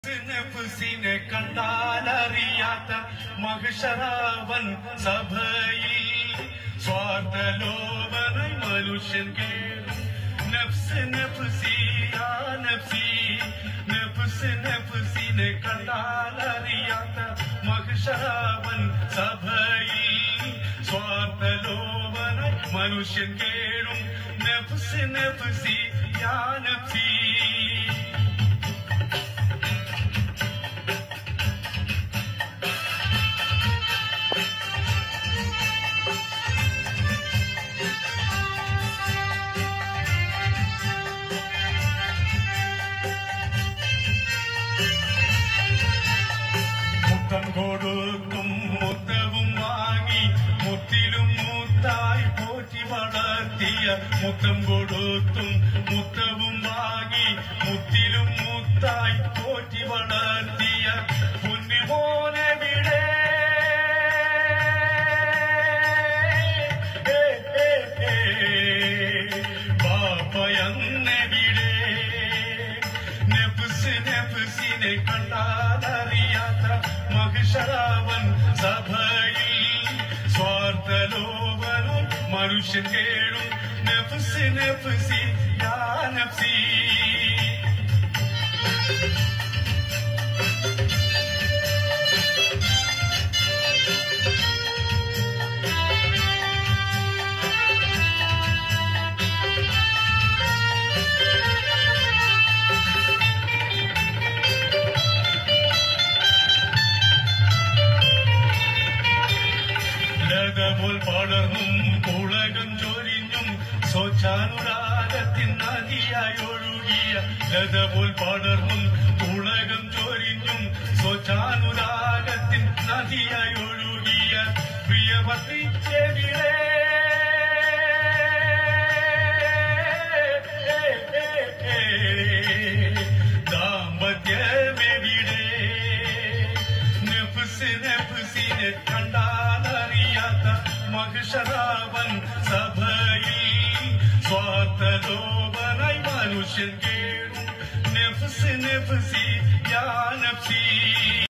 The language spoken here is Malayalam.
നഫ്സിനെ കണ്ടാലറിയാത്ത മഹിഷറാവൻ സഭയിൽ സ്വാർത്ഥലോപനായി മനുഷ്യൻ കേറും നഫ്സ് നഫ്സി ആ നഫ്സി നഫ്സ് നഫ്സിനെ കണ്ടാലറിയാത്ത മഹിഷറാവൻ സഭയിൽ സ്വാർത്ഥലോപനായി മനുഷ്യൻ കേഴും നഫ്സ് നഫ്സി യാ നഫ്സി മുത്തം കൊടുത്തും മുത്തവും വാങ്ങി മുത്തിലും മുത്തായി പോറ്റി വളർത്തിയ മുത്തം കൊടുത്തും മുത്തവും വാങ്ങി മുത്തിലും മുത്തായി പോറ്റി വളർത്തിയ പൊന്നുമോനെ വിടെ ബാപ്പയെന്നെവിടെ നെഫ്സ് നെഫ്സിനെ കണ്ടാലറിയാത്ത മഹിഷറാവൻ സഭയിൽ സ്വാർത്ഥലോപനും മനുഷ്യൻ കേഴും നെഫ്സ് നെഫ്സി യാ നഫ്സി ലതപോൽ പടർന്നും പുളകം ചൊരിഞ്ഞും സ്വച്ഛാനുരാഗത്തിൻ നദിയായി ഒഴുകിയ ലതപോൽ പടർന്നും പുളകം ചൊരിഞ്ഞും സ്വച്ഛാനുരാഗത്തിൻ നദിയായി ഒഴുകിയ പ്രിയപത്രി ചെവിടേ ദാമ്പത്യമെവിടെ നെഫ്സ് നെഫ്സിനെ കണ്ടാലറിയാത്ത മഹിഷറാവൻ സഭയിൽ സ്വാർത്ഥലോപനായി മനുഷ്യൻ കേഴും നെഫ്സ് നെഫ്സി യാ നഫ്സി